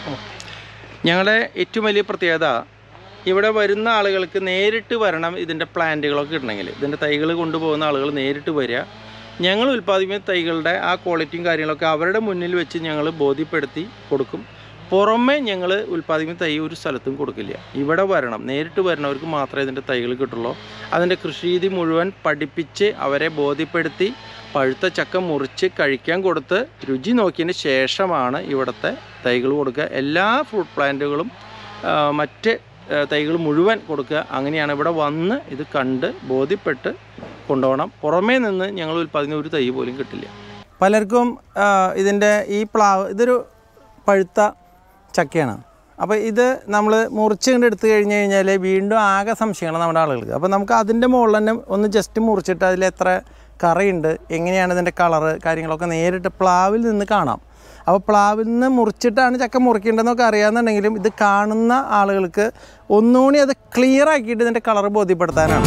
ഞങ്ങളുടെ ഏറ്റവും വലിയ പ്രത്യേകത ഇവിടെ വരുന്ന ആളുകൾക്ക് നേരിട്ട് വരണം ഇതിൻ്റെ പ്ലാന്റുകളൊക്കെ ഇടണമെങ്കിൽ ഇതിൻ്റെ തൈകൾ കൊണ്ടുപോകുന്ന ആളുകൾ നേരിട്ട് വരിക ഞങ്ങൾ ഉൽപ്പാദിപ്പിക്കുന്ന തൈകളുടെ ആ ക്വാളിറ്റിയും കാര്യങ്ങളൊക്കെ അവരുടെ മുന്നിൽ വെച്ച് ഞങ്ങൾ ബോധ്യപ്പെടുത്തി കൊടുക്കും പുറമേ ഞങ്ങൾ ഉൽപ്പാദിപ്പിക്കുന്ന തൈ ഒരു സ്ഥലത്തും കൊടുക്കില്ല ഇവിടെ വരണം നേരിട്ട് വരുന്നവർക്ക് മാത്രമേ ഇതിൻ്റെ തൈകൾ കിട്ടുള്ളൂ അതിൻ്റെ കൃഷിരീതി മുഴുവൻ പഠിപ്പിച്ച് അവരെ ബോധ്യപ്പെടുത്തി പഴുത്ത ചക്ക മുറിച്ച് കഴിക്കാൻ കൊടുത്ത് രുചി നോക്കിയതിന് ശേഷമാണ് ഇവിടുത്തെ തൈകൾ കൊടുക്കുക എല്ലാ ഫ്രൂട്ട് പ്ലാന്റുകളും ആ, മറ്റ് തൈകൾ മുഴുവൻ കൊടുക്കുക അങ്ങനെയാണ് ഇവിടെ വന്ന് ഇത് കണ്ട് ബോധ്യപ്പെട്ട് കൊണ്ടുപോകണം പുറമേ നിന്ന് ഞങ്ങൾ ഉൽപ്പാദിക്കുന്ന ഒരു തൈ പോലും കിട്ടില്ല പലർക്കും ഇതിൻ്റെ ഈ പ്ലാവ് ഇതൊരു പഴുത്ത ചക്കയാണ് അപ്പോൾ ഇത് നമ്മൾ മുറിച്ച് കണ്ട് എടുത്തു കഴിഞ്ഞ് കഴിഞ്ഞാൽ വീണ്ടും ആകെ സംശയമാണ് നമ്മുടെ ആളുകൾക്ക് അപ്പോൾ നമുക്ക് അതിൻ്റെ മുകളിൽ തന്നെ ഒന്ന് ജസ്റ്റ് മുറിച്ചിട്ട് അതിൽ എത്ര കറയുണ്ട് എങ്ങനെയാണ് ഇതിൻ്റെ കളറ് കാര്യങ്ങളൊക്കെ നേരിട്ട് പ്ലാവിൽ നിന്ന് കാണാം അപ്പോൾ പ്ലാവിൽ നിന്ന് മുറിച്ചിട്ടാണ് ചക്ക മുറിക്കേണ്ടതെന്നൊക്കെ അറിയാമെന്നുണ്ടെങ്കിലും ഇത് കാണുന്ന ആളുകൾക്ക് ഒന്നുകൂടി അത് ക്ലിയർ ആക്കിയിട്ട് ഇതിൻ്റെ കളറ് ബോധ്യപ്പെടുത്താനാണ്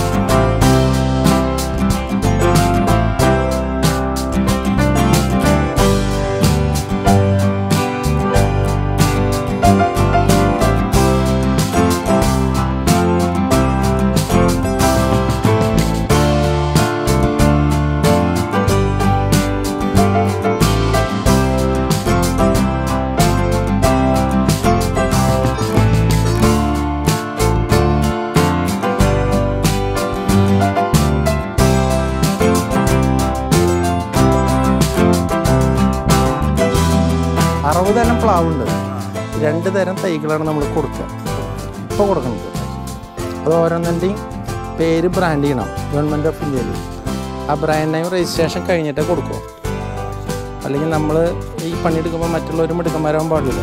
അറുപത് തരം പ്ലാവുണ്ട് രണ്ട് തരം തൈകളാണ് നമ്മൾ കൊടുക്കുക ഇപ്പോൾ കൊടുക്കുന്നത് അത് ഓരോന്നിൻ്റെയും പേര് ബ്രാൻഡ് ചെയ്യണം ഗവൺമെൻറ് ഓഫ് ഇന്ത്യയിൽ ആ ബ്രാൻഡ് നെയിം രജിസ്ട്രേഷൻ കഴിഞ്ഞിട്ടേ കൊടുക്കൂ അല്ലെങ്കിൽ നമ്മൾ ഈ പണിയെടുക്കുമ്പോൾ മറ്റുള്ളവരും എടുക്കന്മാരാകാൻ പാടില്ല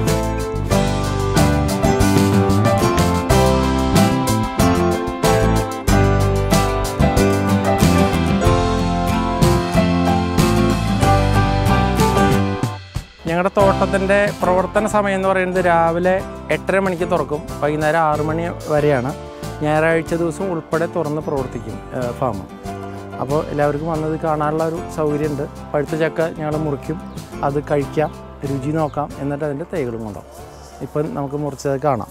ഞങ്ങളുടെ തോട്ടത്തിൻ്റെ പ്രവർത്തന സമയം എന്ന് പറയുന്നത് രാവിലെ എട്ടര മണിക്ക് തുറക്കും വൈകുന്നേരം ആറ് മണി വരെയാണ് ഞായറാഴ്ച ദിവസം ഉൾപ്പെടെ തുറന്ന് പ്രവർത്തിക്കും ഫാം അപ്പോൾ എല്ലാവർക്കും വന്നത് കാണാനുള്ള ഒരു സൗകര്യമുണ്ട് പഴുത്ത ചക്ക ഞങ്ങൾ മുറിക്കും അത് കഴിക്കാം രുചി നോക്കാം എന്നിട്ട് അതിൻ്റെ തൈകളും കൊണ്ടുപോകും ഇപ്പം നമുക്ക് മുറിച്ചത് കാണാം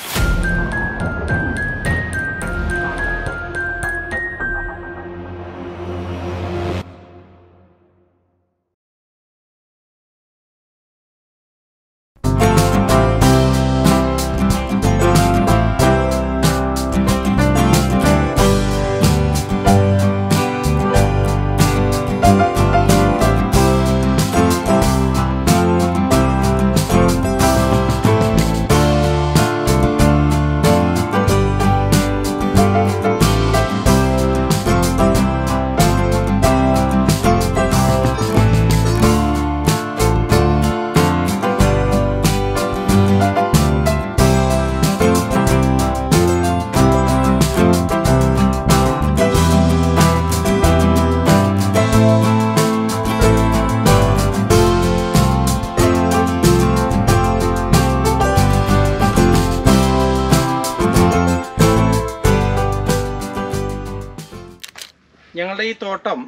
ഞങ്ങളുടെ ഈ തോട്ടം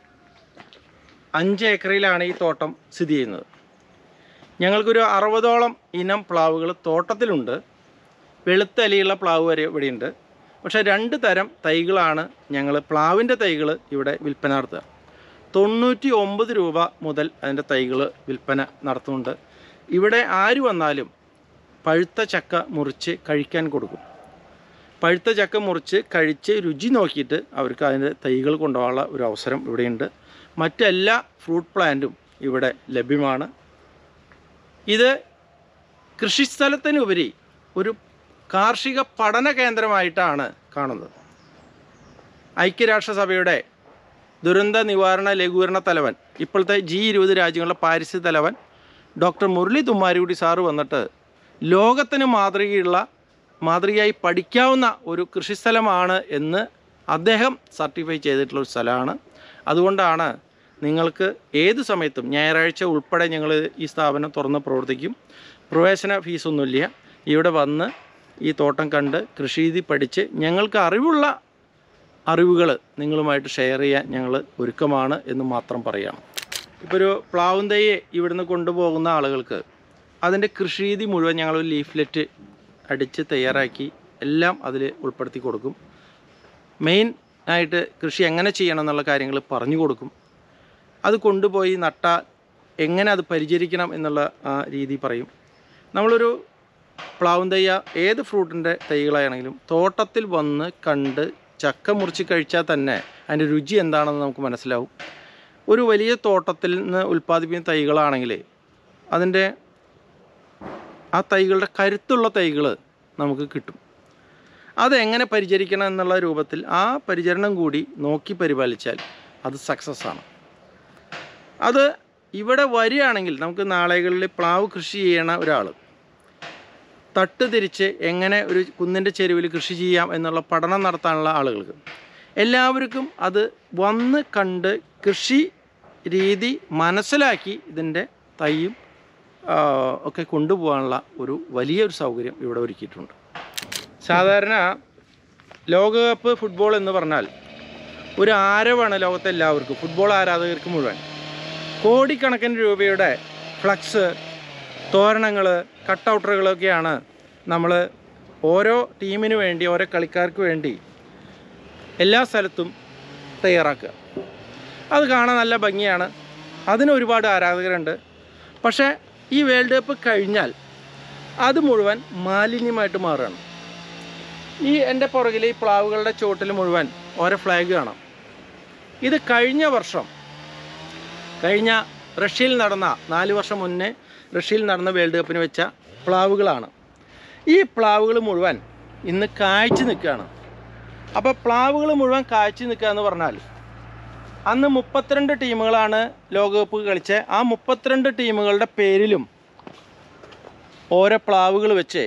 അഞ്ച് ഏക്കറിലാണ് ഈ തോട്ടം സ്ഥിതി ചെയ്യുന്നത് ഞങ്ങൾക്കൊരു അറുപതോളം ഇനം പ്ലാവുകൾ തോട്ടത്തിലുണ്ട് വെളുത്ത അലിയുള്ള പ്ലാവ് വരെ ഇവിടെയുണ്ട് പക്ഷേ രണ്ട് തരം തൈകളാണ് ഞങ്ങൾ പ്ലാവിൻ്റെ തൈകൾ ഇവിടെ വിൽപ്പന നടത്തുക തൊണ്ണൂറ്റി ഒമ്പത് രൂപ മുതൽ അതിൻ്റെ തൈകൾ വിൽപ്പന നടത്തുന്നുണ്ട് ഇവിടെ ആര് വന്നാലും പഴുത്ത ചക്ക മുറിച്ച് കഴിക്കാൻ കൊടുക്കും പഴുത്ത ചക്ക മുറിച്ച് കഴിച്ച് രുചി നോക്കിയിട്ട് അവർക്ക് അതിൻ്റെ തൈകൾ കൊണ്ടുപോകാനുള്ള ഒരു അവസരം ഇവിടെയുണ്ട് മറ്റെല്ലാ ഫ്രൂട്ട് പ്ലാന്റും ഇവിടെ ലഭ്യമാണ് ഇത് കൃഷിസ്ഥലത്തിനുപരി ഒരു കാർഷിക പഠന കേന്ദ്രമായിട്ടാണ് കാണുന്നത് ഐക്യരാഷ്ട്രസഭയുടെ ദുരന്ത നിവാരണ ലഘൂകരണ തലവൻ ഇപ്പോഴത്തെ ജി ഇരുപത് രാജ്യങ്ങളുടെ പാരിസ്ഥിതിക തലവൻ ഡോക്ടർ മുരളി തുമ്മാരുകുടി സാറ് വന്നിട്ട് ലോകത്തിന് മാതൃകയുള്ള മാതൃകയായി പഠിക്കാവുന്ന ഒരു കൃഷിസ്ഥലമാണ് എന്ന് അദ്ദേഹം സർട്ടിഫൈ ചെയ്തിട്ടുള്ള ഒരു സ്ഥലമാണ് അതുകൊണ്ടാണ് നിങ്ങൾക്ക് ഏത് സമയത്തും ഞായറാഴ്ച ഉൾപ്പെടെ ഞങ്ങൾ ഈ സ്ഥാപനം തുറന്ന് പ്രവർത്തിക്കും പ്രവേശന ഫീസൊന്നുമില്ല ഇവിടെ വന്ന് ഈ തോട്ടം കണ്ട് കൃഷിരീതി പഠിച്ച് ഞങ്ങൾക്ക് അറിവുള്ള അറിവുകൾ നിങ്ങളുമായിട്ട് ഷെയർ ചെയ്യാൻ ഞങ്ങൾ ഒരുക്കമാണ് എന്ന് മാത്രം പറയാം ഇപ്പോൾ ഒരു പ്ലാവും തൈ ഇവിടുന്ന് കൊണ്ടുപോകുന്ന ആളുകൾക്ക് അതിൻ്റെ കൃഷിരീതി മുഴുവൻ ഞങ്ങൾ ഒരു ലീഫ്ലെറ്റ് അടിച്ച് തയ്യാറാക്കി എല്ലാം അതിൽ ഉൾപ്പെടുത്തി കൊടുക്കും മെയിൻ ആയിട്ട് കൃഷി എങ്ങനെ ചെയ്യണം എന്നുള്ള കാര്യങ്ങൾ പറഞ്ഞു കൊടുക്കും അത് കൊണ്ടുപോയി നട്ട എങ്ങനെ അത് പരിചരിക്കണം എന്നുള്ള ആ രീതി പറയും നമ്മളൊരു പ്ലാവും തയ്യ ഏത് ഫ്രൂട്ടിൻ്റെ തൈകളാണെങ്കിലും തോട്ടത്തിൽ വന്ന് കണ്ട് ചക്ക മുറിച്ച് കഴിച്ചാൽ തന്നെ അതിൻ്റെ രുചി എന്താണെന്ന് നമുക്ക് മനസ്സിലാവും ഒരു വലിയ തോട്ടത്തിൽ നിന്ന് ഉൽപ്പാദിപ്പിക്കുന്ന തൈകളാണെങ്കിൽ അതിൻ്റെ ആ തൈകളുടെ കരുത്തുള്ള തൈകൾ നമുക്ക് കിട്ടും അതെങ്ങനെ പരിചരിക്കണം എന്നുള്ള രൂപത്തിൽ ആ പരിചരണം കൂടി നോക്കി പരിപാലിച്ചാൽ അത് സക്സസ് ആണ് അത് ഇവിടെ വരികയാണെങ്കിൽ നമുക്ക് നാളെകളിൽ പ്ലാവ് കൃഷി ചെയ്യണ ഒരാൾ തട്ട് തിരിച്ച് എങ്ങനെ ഒരു കുന്നിൻ്റെ ചെരുവിൽ കൃഷി ചെയ്യാം എന്നുള്ള പഠനം നടത്താനുള്ള ആളുകൾക്ക് എല്ലാവർക്കും അത് വന്ന് കണ്ട് കൃഷി രീതി മനസ്സിലാക്കി ഇതിൻ്റെ തൈയും ആ, ഒക്കെ കൊണ്ടുപോകാനുള്ള ഒരു വലിയൊരു സൗകര്യം ഇവിടെ ഒരുക്കിയിട്ടുണ്ട് സാധാരണ ലോകകപ്പ് ഫുട്ബോൾ എന്ന് പറഞ്ഞാൽ ഒരു ആരവാണ് ലോകത്തെ എല്ലാവർക്കും ഫുട്ബോൾ ആരാധകർക്ക് മുഴുവൻ കോടിക്കണക്കിന് രൂപയുടെ ഫ്ലക്സ് തോരണങ്ങൾ കട്ടൗട്ടറുകളൊക്കെയാണ് നമ്മൾ ഓരോ ടീമിന് വേണ്ടി ഓരോ കളിക്കാർക്ക് വേണ്ടി എല്ലാ സ്ഥലത്തും തയ്യാറാക്കുക അത് കാണാൻ നല്ല ഭംഗിയാണ് അതിന് ഒരുപാട് ആരാധകരുണ്ട് പക്ഷേ ഈ വേൾഡ് കപ്പ് കഴിഞ്ഞാൽ അത് മുഴുവൻ മാലിന്യമായിട്ട് മാറുകയാണ് ഈ എൻ്റെ പുറകിൽ ഈ പ്ലാവുകളുടെ ചുവട്ടിൽ മുഴുവൻ ഓരോ ഫ്ലാഗ് കാണാം ഇത് കഴിഞ്ഞ വർഷം കഴിഞ്ഞ റഷ്യയിൽ നടന്ന നാല് വർഷം മുന്നേ റഷ്യയിൽ നടന്ന വേൾഡ് കപ്പിന് വെച്ച പ്ലാവുകളാണ് ഈ പ്ലാവുകൾ മുഴുവൻ ഇന്ന് കായ്ച്ചു നിൽക്കുകയാണ് അപ്പോൾ പ്ലാവുകൾ മുഴുവൻ കായ്ച്ചു നിൽക്കുക എന്ന് പറഞ്ഞാൽ അന്ന് മുപ്പത്തിരണ്ട് ടീമുകളാണ് ലോകകപ്പ് കളിച്ച ആ മുപ്പത്തിരണ്ട് ടീമുകളുടെ പേരിലും ഓരോ പ്ലാവുകൾ വെച്ച്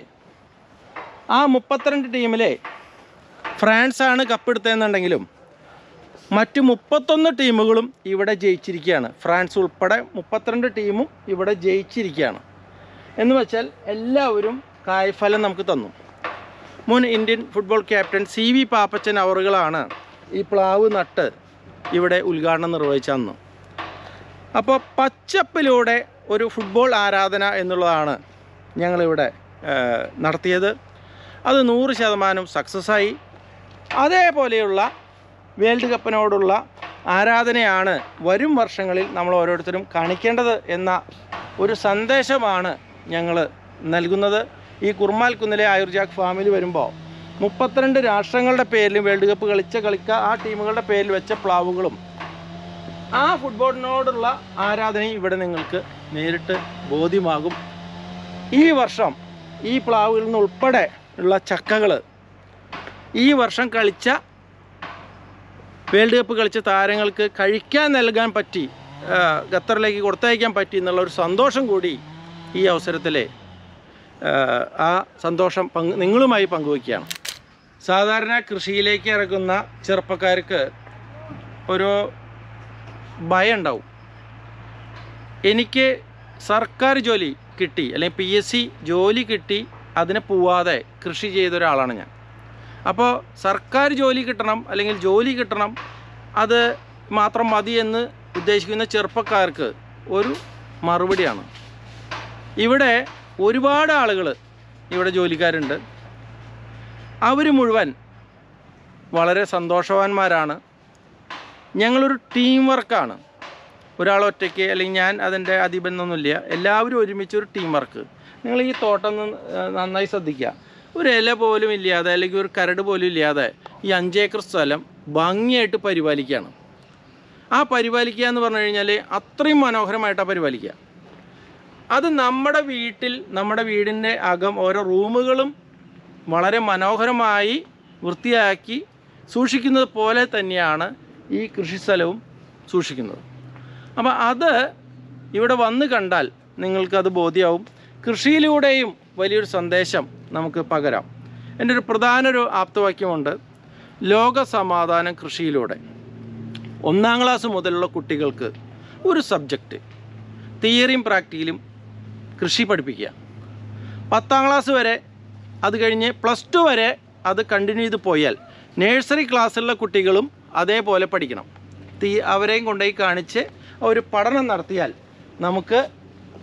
ആ മുപ്പത്തിരണ്ട് ടീമിലെ ഫ്രാൻസാണ് കപ്പെടുത്തതെന്നുണ്ടെങ്കിലും മറ്റ് മുപ്പത്തൊന്ന് ടീമുകളും ഇവിടെ ജയിച്ചിരിക്കുകയാണ് ഫ്രാൻസ് ഉൾപ്പെടെ മുപ്പത്തിരണ്ട് ടീമും ഇവിടെ ജയിച്ചിരിക്കുകയാണ് എന്ന് വെച്ചാൽ എല്ലാവരും കായ്ഫലം നമുക്ക് തന്നു മുൻ Indian football captain C V Pappachan അവറുകളാണ് ഈ പ്ലാവ് നട്ട് ഇവിടെ ഉദ്ഘാടനം നിർവഹിച്ച അന്ന് അപ്പോൾ പച്ചപ്പിലൂടെ ഒരു ഫുട്ബോൾ ആരാധന എന്നുള്ളതാണ് ഞങ്ങളിവിടെ ഏഹ്, നടത്തിയത് അത് നൂറ് ശതമാനം സക്സസ്സായി അതേപോലെയുള്ള വേൾഡ് കപ്പിനോടുള്ള ആരാധനയാണ് വരും വർഷങ്ങളിൽ നമ്മൾ ഓരോരുത്തരും കാണിക്കേണ്ടത് എന്ന ഒരു സന്ദേശമാണ് ഞങ്ങൾ നൽകുന്നത് ഈ കുർമാൽ കുന്നിലെ ആയുർജാക് ഫാമിൽ വരുമ്പോൾ മുപ്പത്തിരണ്ട് രാഷ്ട്രങ്ങളുടെ പേരിലും വേൾഡ് കപ്പ് കളിച്ച കളിക്ക ആ ടീമുകളുടെ പേരിൽ വെച്ച പ്ലാവുകളും ആ ഫുട്ബോളിനോടുള്ള ആരാധനയും ഇവിടെ നിങ്ങൾക്ക് നേരിട്ട് ബോധ്യമാകും ഈ വർഷം ഈ പ്ലാവുകളിൽ നിന്ന് ഉൾപ്പെടെ ഉള്ള ചക്കകൾ ഈ വർഷം കളിച്ച വേൾഡ് കപ്പ് കളിച്ച താരങ്ങൾക്ക് കഴിക്കാൻ നൽകാൻ പറ്റി ആ, ഖത്തറിലേക്ക് കൊടുത്തയക്കാൻ പറ്റി എന്നുള്ള ഒരു സന്തോഷം കൂടി ഈ അവസരത്തിൽ ആ സന്തോഷം പങ്ക് നിങ്ങളുമായി പങ്കുവയ്ക്കുകയാണ് സാധാരണ കൃഷിയിലേക്ക് ഇറങ്ങുന്ന ചെറുപ്പക്കാർക്ക് ഒരു ഭയം ഉണ്ടാവും എനിക്ക് സർക്കാർ ജോലി കിട്ടി അല്ലെങ്കിൽ പി എസ് സി ജോലി കിട്ടി അതിന് പോവാതെ കൃഷി ചെയ്ത ഒരാളാണ് ഞാൻ അപ്പോൾ സർക്കാർ ജോലി കിട്ടണം അല്ലെങ്കിൽ ജോലി കിട്ടണം അത് മാത്രം മതി എന്ന് ഉദ്ദേശിക്കുന്ന ചെറുപ്പക്കാർക്ക് ഒരു മറുപടിയാണ് ഇവിടെ ഒരുപാട് ആളുകൾ ഇവിടെ ജോലിക്കാരുണ്ട് അവർ മുഴുവൻ വളരെ സന്തോഷവാന്മാരാണ് ഞങ്ങളൊരു ടീം വർക്കാണ് ഒരാൾ ഒറ്റയ്ക്ക് അല്ലെങ്കിൽ ഞാൻ അതിൻ്റെ അധിപനൊന്നുമില്ല എല്ലാവരും ഒരുമിച്ച് ഒരു ടീം വർക്ക് നിങ്ങൾ ഈ തോട്ടം ന- നന്നായി ശ്രദ്ധിക്കുക ഒരു ഇല പോലും ഇല്ലാതെ അല്ലെങ്കിൽ ഒരു കരട് പോലും ഇല്ലാതെ ഈ അഞ്ചേക്കർ സ്ഥലം ഭംഗിയായിട്ട് പരിപാലിക്കുകയാണ് ആ പരിപാലിക്കുക എന്ന് പറഞ്ഞു കഴിഞ്ഞാൽ അത്രയും മനോഹരമായിട്ടാണ് പരിപാലിക്കുക അത് നമ്മുടെ വീട്ടിൽ നമ്മുടെ വീടിൻ്റെ അകം ഓരോ റൂമുകളും വളരെ മനോഹരമായി വൃത്തിയാക്കി സൂക്ഷിക്കുന്നത് പോലെ തന്നെയാണ് ഈ കൃഷിസ്ഥലവും സൂക്ഷിക്കുന്നത് അപ്പോൾ അത് ഇവിടെ വന്ന് കണ്ടാൽ നിങ്ങൾക്കത് ബോധ്യമാവും കൃഷിയിലൂടെയും വലിയൊരു സന്ദേശം നമുക്ക് പകരാം എൻ്റെ ഒരു പ്രധാന ഒരു ആപ്തവാക്യമുണ്ട് ലോക സമാധാനം കൃഷിയിലൂടെ ഒന്നാം ക്ലാസ് മുതലുള്ള കുട്ടികൾക്ക് ഒരു സബ്ജക്റ്റ് തിയറിയും പ്രാക്ടിക്കലും കൃഷി പഠിപ്പിക്കുക പത്താം ക്ലാസ് വരെ അത് കഴിഞ്ഞ് പ്ലസ് ടു വരെ അത് കണ്ടിന്യൂ ചെയ്ത് പോയാൽ നേഴ്സറി ക്ലാസ്സിലുള്ള കുട്ടികളും അതേപോലെ പഠിക്കണം തീ അവരെയും കൊണ്ടുപോയി കാണിച്ച് ഒരു പഠനം നടത്തിയാൽ നമുക്ക്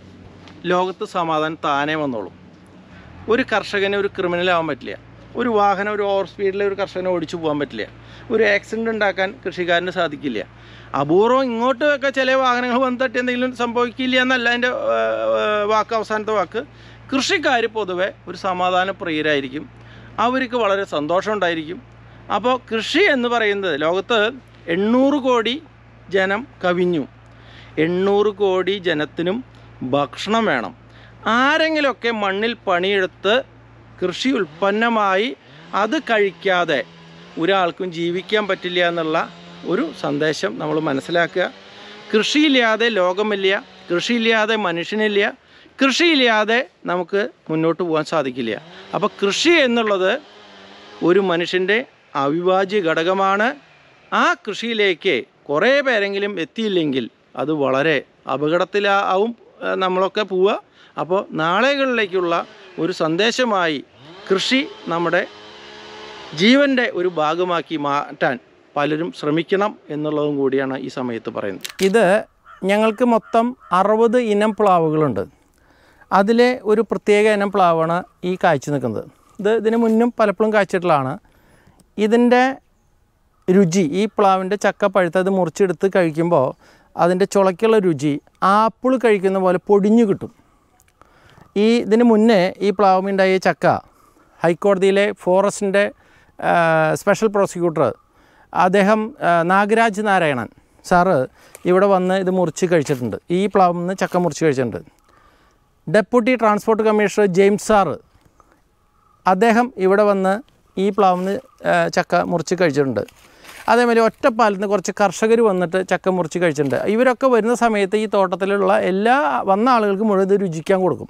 ലോകത്ത് സമാധാനം താനേ വന്നോളും ഒരു കർഷകന് ഒരു ക്രിമിനലാവാൻ പറ്റില്ല ഒരു വാഹനം ഒരു ഓവർ സ്പീഡിൽ ഒരു കർഷകനെ ഓടിച്ചു പോകാൻ പറ്റില്ല ഒരു ആക്സിഡൻ്റ് ഉണ്ടാക്കാൻ കൃഷിക്കാരന് സാധിക്കില്ല അപൂർവം ഇങ്ങോട്ടൊക്കെ ചില വാഹനങ്ങൾ വന്ന് തട്ടി എന്തെങ്കിലും സംഭവിക്കില്ല എന്നല്ല എൻ്റെ വാക്ക് അവസാനത്തെ വാക്ക് കൃഷിക്കാർ പൊതുവെ ഒരു സമാധാന പ്രിയരായിരിക്കും അവർക്ക് വളരെ സന്തോഷം ഉണ്ടായിരിക്കും അപ്പോൾ കൃഷി എന്ന് പറയുന്നത് ലോകത്ത് എണ്ണൂറ് കോടി ജനം കവിഞ്ഞു എണ്ണൂറ് കോടി ജനത്തിനും ഭക്ഷണം വേണം ആരെങ്കിലുമൊക്കെ മണ്ണിൽ പണിയെടുത്ത് കൃഷി ഉൽപ്പന്നമായി അത് കഴിക്കാതെ ഒരാൾക്കും ജീവിക്കാൻ പറ്റില്ല എന്നുള്ള ഒരു സന്ദേശം നമ്മൾ മനസ്സിലാക്കുക കൃഷിയില്ലാതെ ലോകമില്ല കൃഷിയില്ലാതെ മനുഷ്യനില്ല കൃഷിയില്ലാതെ നമുക്ക് മുന്നോട്ട് പോകാൻ സാധിക്കില്ല അപ്പോൾ കൃഷി എന്നുള്ളത് ഒരു മനുഷ്യൻ്റെ അവിഭാജ്യ ഘടകമാണ് ആ കൃഷിയിലേക്ക് കുറേ പേരെങ്കിലും എത്തിയില്ലെങ്കിൽ അത് വളരെ അപകടത്തിലാവും ഏഹ് നമ്മളൊക്കെ പോവുക അപ്പോൾ നാളെകളിലേക്കുള്ള ഒരു സന്ദേശമായി കൃഷി നമ്മുടെ ജീവൻ്റെ ഒരു ഭാഗമാക്കി മാറ്റാൻ പലരും ശ്രമിക്കണം എന്നുള്ളതും കൂടിയാണ് ഈ സമയത്ത് പറയുന്നത് ഇത് ഞങ്ങൾക്ക് മൊത്തം അറുപത് ഇനം പ്ലാവുകളുണ്ട് അതിലെ ഒരു പ്രത്യേക ഇനം പ്ലാവാണ് ഈ കായ്ച്ചു നിൽക്കുന്നത് ഇത് ഇതിന് മുന്നും പലപ്പോഴും കായ്ച്ചിട്ടുള്ളതാണ് ഇതിൻ്റെ രുചി ഈ പ്ലാവിൻ്റെ ചക്ക പഴുത്തത് മുറിച്ചെടുത്ത് കഴിക്കുമ്പോൾ അതിൻ്റെ ചുളയ്ക്കുള്ള രുചി ആപ്പിൾ കഴിക്കുന്ന പോലെ പൊടിഞ്ഞു കിട്ടും ഈ ഇതിന് മുന്നേ ഈ പ്ലാവുമുണ്ടായ ചക്ക ഹൈക്കോടതിയിലെ ഫോറസ്റ്റിൻ്റെ സ്പെഷ്യൽ പ്രോസിക്യൂട്ടർ അദ്ദേഹം ആ, നാഗരാജ് നാരായണൻ സാറ് ഇവിടെ വന്ന് ഇത് മുറിച്ച് കഴിച്ചിട്ടുണ്ട് ഈ പ്ലാവിൽ നിന്ന് ചക്ക മുറിച്ച് കഴിച്ചിട്ടുണ്ട് deputy transport commissioner James sir അദ്ദേഹം ഇവിടെ വന്ന് ഈ പ്ലാവിൽ നിന്ന് ആ, ചക്ക മുറിച്ച് കഴിച്ചിട്ടുണ്ട് അതേമാതിരി ഒറ്റപ്പാലത്ത് നിന്ന് കുറച്ച് കർഷകർ വന്നിട്ട് ചക്ക മുറിച്ച് കഴിച്ചിട്ടുണ്ട് ഇവരൊക്കെ വരുന്ന സമയത്ത് ഈ തോട്ടത്തിലുള്ള എല്ലാ വന്ന ആളുകൾക്ക് മുഴുവൻ ഇത് രുചിക്കാൻ കൊടുക്കും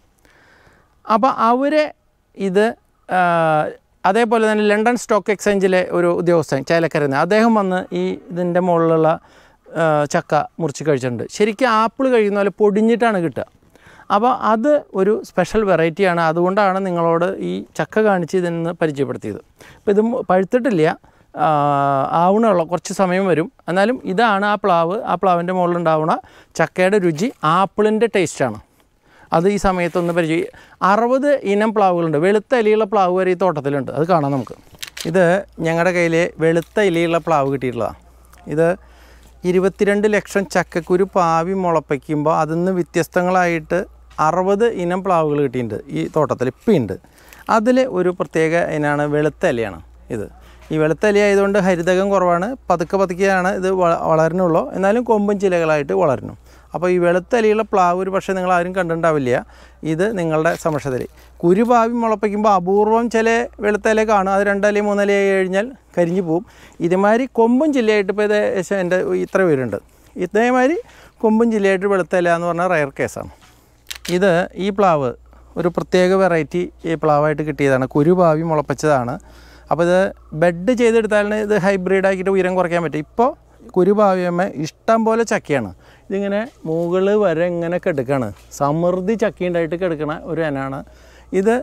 അപ്പോൾ അവരെ ഇത് ആ, അതേപോലെ തന്നെ ലണ്ടൻ സ്റ്റോക്ക് എക്സ്ചേഞ്ചിലെ ഒരു ഉദ്യോഗസ്ഥൻ ചേലക്കരന്ന് അദ്ദേഹം വന്ന് ഈ ഇതിൻ്റെ മുകളിലുള്ള ആ, ചക്ക മുറിച്ച് കഴിച്ചിട്ടുണ്ട് ശരിക്കും ആപ്പിൾ കഴിയുന്ന പോലെ പൊടിഞ്ഞിട്ടാണ് കിട്ടുക അപ്പോൾ അത് ഒരു സ്പെഷ്യൽ വെറൈറ്റിയാണ് അതുകൊണ്ടാണ് നിങ്ങളോട് ഈ ചക്ക കാണിച്ച് ഇതിന്ന് പരിചയപ്പെടുത്തിയത് അപ്പോൾ ഇത് മു- പഴുത്തിട്ടില്ല ആ, ആവണുള്ള കുറച്ച് സമയം വരും എന്നാലും ഇതാണ് ആ പ്ലാവ് ആ പ്ലാവിൻ്റെ മുകളിലുണ്ടാവുന്ന ചക്കയുടെ രുചി ആപ്പിളിൻ്റെ ടേസ്റ്റാണ് അത് ഈ സമയത്തൊന്ന് പരിചയം അറുപത് ഇനം പ്ലാവുകളുണ്ട് വെളുത്ത ഇലയുള്ള പ്ലാവ് വരെ ഈ തോട്ടത്തിലുണ്ട് അത് കാണാം നമുക്ക് ഇത് ഞങ്ങളുടെ കയ്യിൽ വെളുത്ത ഇലയുള്ള പ്ലാവ് കിട്ടിയിട്ടുള്ളതാണ് ഇത് ഇരുപത്തിരണ്ട് ലക്ഷം ചക്കക്കുരു പാവി മുളപ്പിക്കുമ്പോൾ അതിൽ നിന്ന് വ്യത്യസ്തങ്ങളായിട്ട് അറുപത് ഇനം പ്ലാവുകൾ കിട്ടിയിട്ടുണ്ട് ഈ തോട്ടത്തിൽ ഇപ്പം ഉണ്ട് അതിൽ ഒരു പ്രത്യേക ഇനമാണ് വെളുത്ത ഇലയാണ് ഇത് ഈ വെളുത്ത ഇല ആയതുകൊണ്ട് ഹരിതകം കുറവാണ് പതുക്കെ പതുക്കെയാണ് ഇത് വ- വളരണുള്ളൂ എന്നാലും കൊമ്പും ചിലകളായിട്ട് വളരണം അപ്പോൾ ഈ വെളുത്ത ഇലയുള്ള പ്ലാവ് ഒരു പക്ഷേ നിങ്ങൾ ആരും കണ്ടിട്ടുണ്ടാവില്ല ഇത് നിങ്ങളുടെ സമക്ഷത്തിൽ കുരുപാവി മുളപ്പിക്കുമ്പോൾ അപൂർവം ചില വെളുത്ത ഇല കാണും അത് രണ്ടില മൂന്നിലയായി കഴിഞ്ഞാൽ കരിഞ്ഞു പോവും ഇതേമാതിരി കൊമ്പും ജില്ലയായിട്ട് ഇപ്പോൾ ഏകദേശം എൻ്റെ ഇത്ര പേരുണ്ട് ഇതേമാതിരി കൊമ്പും ജില്ലയായിട്ട് വെളുത്ത ഇല എന്ന് പറഞ്ഞാൽ റയർ കേസാണ് ഇത് ഈ പ്ലാവ് ഒരു പ്രത്യേക വെറൈറ്റി ഈ പ്ലാവായിട്ട് കിട്ടിയതാണ് കുരുപാവി മുളപ്പിച്ചതാണ് അപ്പോൾ ഇത് ബെഡ് ചെയ്തെടുത്താലാണ് ഇത് ഹൈബ്രിഡ് ആക്കിയിട്ട് ഉയരം കുറയ്ക്കാൻ പറ്റും ഇപ്പോൾ കുരുപാവിയമ്മ ഇഷ്ടം പോലെ ചക്കയാണ് ഇതിങ്ങനെ മുകളിൽ വരെ ഇങ്ങനെ കിടക്കുകയാണ് സമൃദ്ധി ചക്കയുണ്ടായിട്ട് കിടക്കണ ഒരു ഇനാണ് ഇത്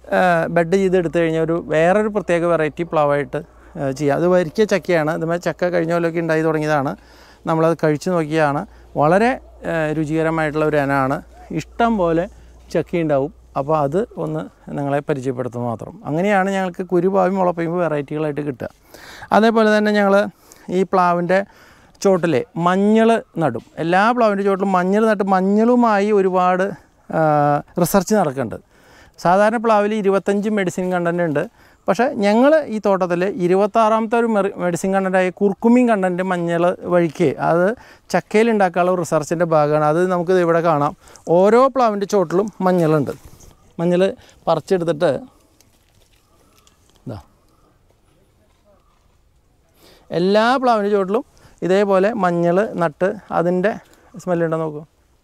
ബെഡ് ചെയ്തെടുത്തു കഴിഞ്ഞാൽ ഒരു വേറൊരു പ്രത്യേക വെറൈറ്റി പ്ലാവായിട്ട് ആ, ചെയ്യാം അത് വരിക്ക ചക്കയാണ് ഇതുമായി ചക്ക കഴിഞ്ഞ പോലൊക്കെ ഉണ്ടായി തുടങ്ങിയതാണ് നമ്മളത് കഴിച്ചു നോക്കിയതാണ് വളരെ ആ, രുചികരമായിട്ടുള്ള ഒരു ഇനമാണ് ഇഷ്ടം പോലെ ചക്കയുണ്ടാവും അപ്പോൾ അത് ഒന്ന് നിങ്ങളെ പരിചയപ്പെടുത്തുന്നു മാത്രം അങ്ങനെയാണ് ഞങ്ങൾക്ക് കുരുപാവി മുളപ്പിക്കുമ്പോൾ വെറൈറ്റികളായിട്ട് കിട്ടുക അതേപോലെ തന്നെ ഞങ്ങൾ ഈ പ്ലാവിൻ്റെ ചോട്ടിൽ മഞ്ഞൾ നടും എല്ലാ പ്ലാവിൻ്റെ ചോട്ടിലും മഞ്ഞൾ നട്ട് മഞ്ഞളുമായി ഒരുപാട് റിസർച്ച് നടക്കുന്നുണ്ട് സാധാരണ പ്ലാവിൽ ഇരുപത്തഞ്ച് മെഡിസിൻ കണ്ടൻ്റ് ഉണ്ട് പക്ഷേ ഞങ്ങൾ ഈ തോട്ടത്തിൽ ഇരുപത്താറാമത്തെ ഒരു മെറി മെഡിസിൻ കണ്ടൻ്റായ കുർക്കുമിൻ കണ്ടൻറ്റ് മഞ്ഞൾ വഴിക്ക് അത് ചക്കയിൽ ഉണ്ടാക്കാനുള്ള റിസർച്ചിൻ്റെ ഭാഗമാണ് അത് നമുക്ക് ദേ ഇവിടെ കാണാം ഓരോ പ്ലാവിൻ്റെ ചോട്ടിലും മഞ്ഞളുണ്ട് മഞ്ഞൾ പറിച്ചെടുത്തിട്ട് ഇതാ എല്ലാ പ്ലാവിൻ്റെ ചോട്ടിലും ഇതേപോലെ മഞ്ഞൾ നട്ട് അതിൻ്റെ സ്മെല്ലുണ്ടോ നോക്കൂ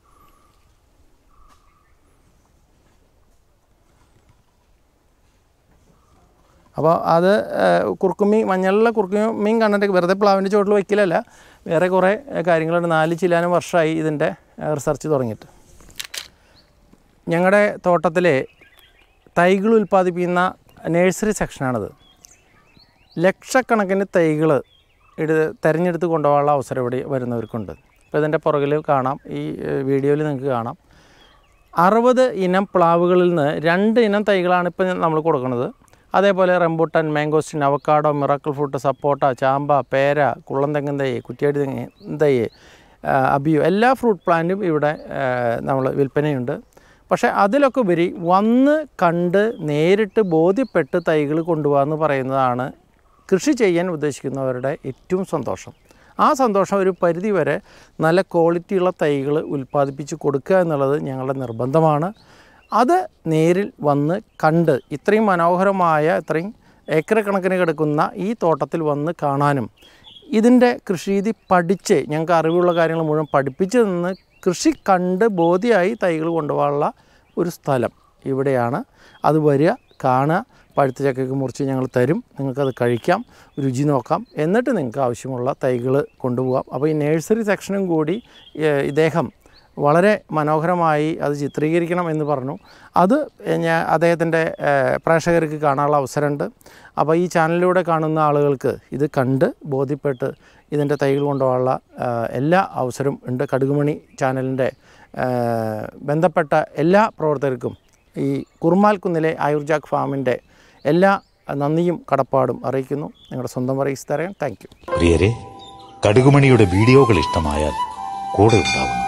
അപ്പോൾ അത് ഏഹ്, കുറുക്കുമീൻ മഞ്ഞളിലെ കുറുക്കുമീൻ കണ്ടിട്ട് വെറുതെ പ്ലാവിൻ്റെ ചോട്ടിൽ വയ്ക്കലല്ല വേറെ കുറേ ഏഹ്, കാര്യങ്ങളുണ്ട് നാല് ചില്ലാനും വർഷമായി ഇതിൻ്റെ ഏഹ്, റിസർച്ച് തുടങ്ങിയിട്ട് ഞങ്ങളുടെ തോട്ടത്തിലെ തൈകൾ ഉൽപ്പാദിപ്പിക്കുന്ന നേഴ്സറി സെക്ഷനാണിത് ലക്ഷക്കണക്കിന് തൈകൾ ഇത് തിരഞ്ഞെടുത്ത് കൊണ്ടുപോകാനുള്ള അവസരം ഇവിടെ വരുന്നവർക്കുണ്ട് ഇപ്പോൾ ഇതിൻ്റെ പുറകിൽ കാണാം ഈ വീഡിയോയിൽ നിങ്ങൾക്ക് കാണാം അറുപത് ഇനം പ്ലാവുകളിൽ നിന്ന് രണ്ട് ഇനം തൈകളാണ് ഇപ്പം നമ്മൾ കൊടുക്കുന്നത് അതേപോലെ rambutan mangosteen avocado miracle fruit സപ്പോട്ട ചാമ്പ പേര കുള്ളംതെങ്ങൻ തൈ കുറ്റിയാടി തെങ്ങ് തൈ ആ, അബിയു എല്ലാ ഫ്രൂട്ട് പ്ലാന്റും ഇവിടെ നമ്മൾ വിൽപ്പനയുണ്ട് പക്ഷേ അതിലൊക്കെ ഉപരി വന്ന് കണ്ട് നേരിട്ട് ബോധ്യപ്പെട്ട് തൈകൾ കൊണ്ടുപോകാമെന്ന് പറയുന്നതാണ് കൃഷി ചെയ്യാൻ ഉദ്ദേശിക്കുന്നവരുടെ ഏറ്റവും സന്തോഷം ആ സന്തോഷം ഒരു പരിധി വരെ നല്ല ക്വാളിറ്റിയുള്ള തൈകൾ ഉൽപ്പാദിപ്പിച്ച് കൊടുക്കുക എന്നുള്ളത് ഞങ്ങളുടെ നിർബന്ധമാണ് അത് നേരിൽ വന്ന് കണ്ട് ഇത്രയും മനോഹരമായ ഇത്രയും ഏക്കർ കണക്കിന് കിടക്കുന്ന ഈ തോട്ടത്തിൽ വന്ന് കാണാനും ഇതിൻ്റെ കൃഷിരീതി പഠിച്ച് ഞങ്ങൾക്ക് അറിവുള്ള കാര്യങ്ങൾ മുഴുവൻ പഠിപ്പിച്ച് നിന്ന് കൃഷി കണ്ട് ബോധ്യമായി തൈകൾ കൊണ്ടുപോകാനുള്ള ഒരു സ്ഥലം ഇവിടെയാണ് അത് വരിക കാണുക പഴുത്ത ചക്കയ്ക്ക് മുറിച്ച് ഞങ്ങൾ തരും നിങ്ങൾക്കത് കഴിക്കാം രുചി നോക്കാം എന്നിട്ട് നിങ്ങൾക്ക് ആവശ്യമുള്ള തൈകൾ കൊണ്ടുപോകാം അപ്പോൾ ഈ നഴ്സറി സെക്ഷനും കൂടി ഏഹ്, ഇദ്ദേഹം വളരെ മനോഹരമായി അത് ചിത്രീകരിക്കണം എന്ന് പറഞ്ഞു അത് ഞാൻ അദ്ദേഹത്തിൻ്റെ ഏഹ്, പ്രേക്ഷകർക്ക് കാണാനുള്ള അവസരമുണ്ട് അപ്പോൾ ഈ ചാനലിലൂടെ കാണുന്ന ആളുകൾക്ക് ഇത് കണ്ട് ബോധ്യപ്പെട്ട് ഇതിൻ്റെ തൈകൾ കൊണ്ടുപോകാനുള്ള ഏഹ്, എല്ലാ അവസരവും ഉണ്ട് കടുകുമണി ചാനലിൻ്റെ ഏഹ്, ബന്ധപ്പെട്ട എല്ലാ പ്രവർത്തകർക്കും ഈ കുറുമാൽക്കുന്നിലെ ആയുർജാക് ഫാമിൻ്റെ എല്ലാ നന്ദിയും കടപ്പാടും അറിയിക്കുന്നു നിങ്ങളുടെ സ്വന്തം റീസ് തരാൻ താങ്ക് യു പ്രിയരെ കടുകുമണിയുടെ വീഡിയോകൾ ഇഷ്ടമായാൽ കൂടെ ഉണ്ടാവുന്നു